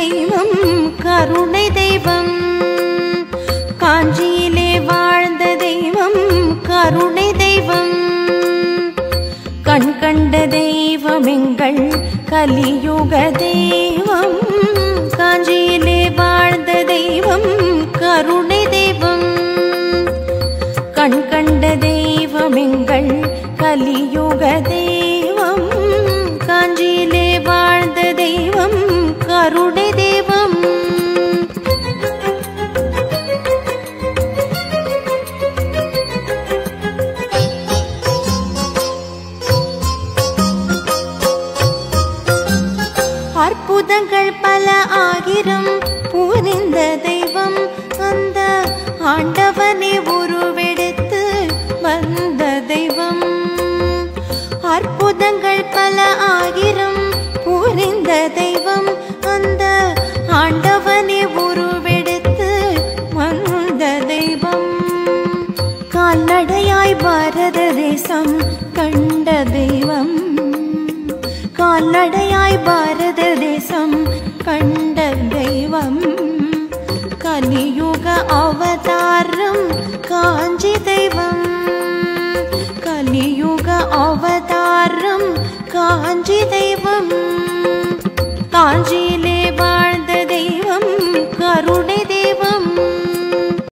தெய்வம் கருணை தெய்வம் காஞ்சியிலே வாழ்ந்த தெய்வம் கருணை தெய்வம் கண் கண்ட தெய்வம் எங்கள் கலியுக தெய்வம் காஞ்சியிலே வாழ்ந்த தெய்வம் கருணை தெய்வம் கண் கண்ட தெய்வம் எங்கள் கலியுக தெய்வம் காஞ்சியிலே வாழ்ந்த தெய்வம் கருணை தெய்வம் அற்புதங்கள் பல ஆயிரம் புரிந்த தெய்வம் அந்த ஆண்டவனே உருவெடுத்து வந்த தெய்வம் அற்புதங்கள் பல ஆயிரம் புரிந்த தெய்வம் அந்த ஆண்டவனே உருவெடுத்து வந்த தெய்வம் கால்நடையாய் பாரத தேசம் கண்ட தெய்வம் கால்நடையாய் பாரத தேசம் கண்ட தெய்வம் கலியுக அவதாரம் காஞ்சி தெய்வம் கலியுக அவதாரம் காஞ்சி தெய்வம் காஞ்சி